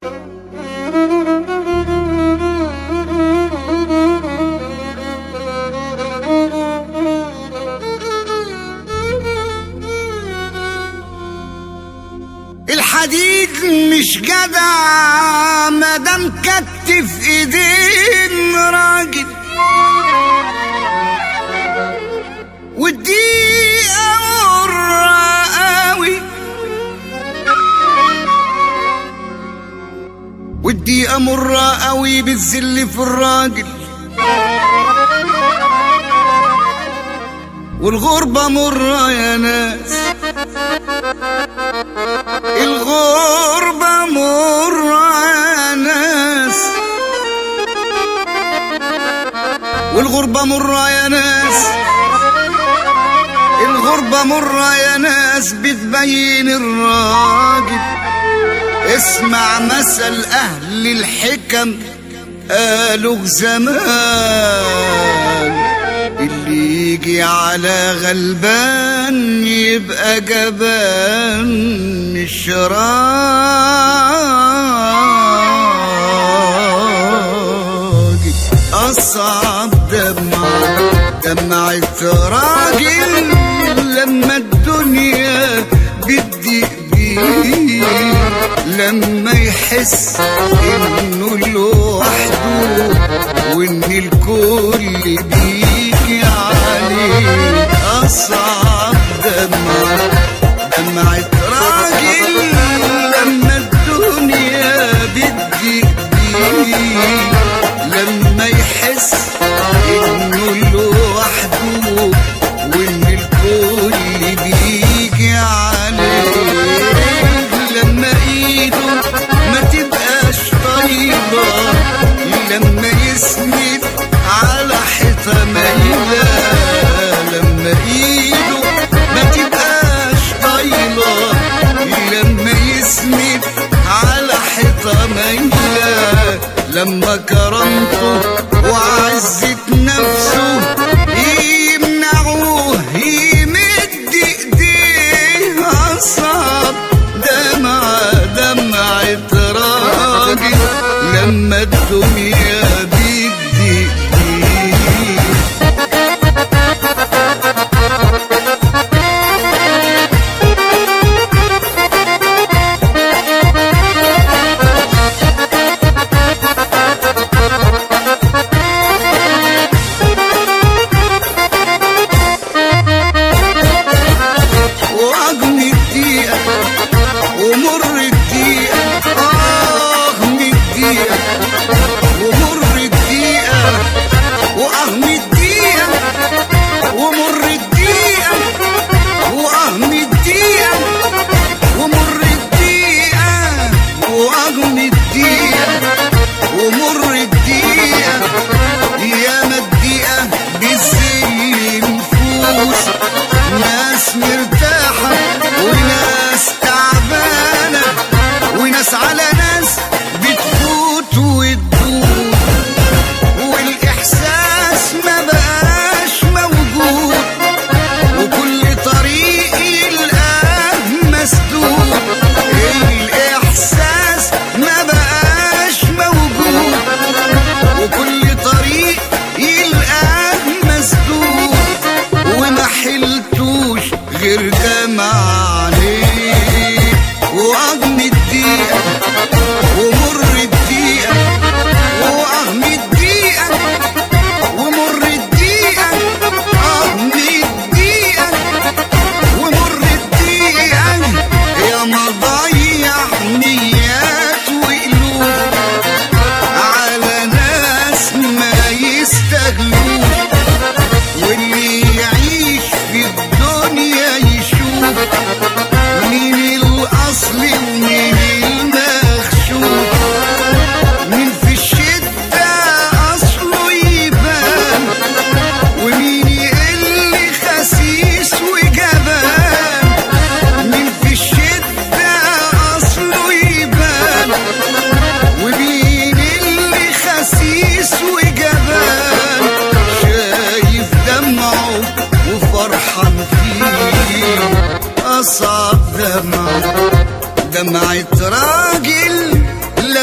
الحديد مش جدع مادام كتف ايدين راجل والدقيقة مرة قوي والدقيقة مرة قوي بالذل في الراجل والغربة مرة يا ناس الغربة مرة يا ناس والغربة مرة يا ناس الغربة مرة يا ناس بتبين الراجل اسمع مثل أهل الحكم قالوا زمان اللي يجي على غلبان يبقى جبان الشراجل أصعب دمع دمعة راجل لما الدنيا بتضيق بيه لما يحس انه لوحده وان الكل بيجي عليه اصعب دمع دمعة راجل لما الدنيا بتضيق بيه لما يحس انه لوحده وان الكل بيجي عليه لما ايده ما تبقاش طيبة لما يسند على حيطة مايلة لما ايده ما تبقاش طايلة لما يسند على حيطة مايلة لما كرمته وعزت نفسه يمنعوه يمد ايديه اصعب دمعة دمعة راجل لما الدنيا بتضيق بيه واغني الدقيقة ومر الدقيقة اغني الدقيقة ومر الدقيقة واغني الدقيقة ومر الدقيقة واغني الدقيقة ومر الدقيقة واغني الدقيقة ومر الدقيقة ياما الدقيقة بالزي نفوس ناس مرتاحة وناس تعبانة وناس على ناس بتفوت وتدور والإحساس ما بقاش موجود وكل طريق يلقاه مسدود الإحساس ما بقاش موجود وكل طريق يلقاه مسدود وما حلتوش غير دمع عليه واغني الدقيقة ومر الدقيقة واغني الدقيقة ومر الدقيقة اغني الدقيقة ومر الدقيقة يا مضيع نيات وقلوب على ناس ما يستاهلوش واللي يعيش في الدنيا يشوف مين الاصل ومين المخشوف مين في الشدة اصله يبان ومين يقل خسيس وجبان مين في الشدة اصله يبان ومين اللي خسيس وجبان شايف دمعه وفرحان فيه أصعب دمعة دمعة راجل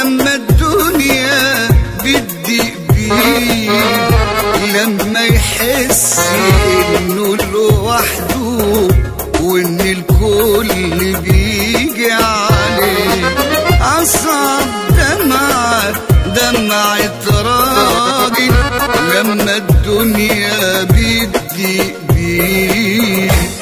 وحده وان الكل بيجي عليه اصعب دمعة دمعة راجل لما الدنيا بتضيق بيه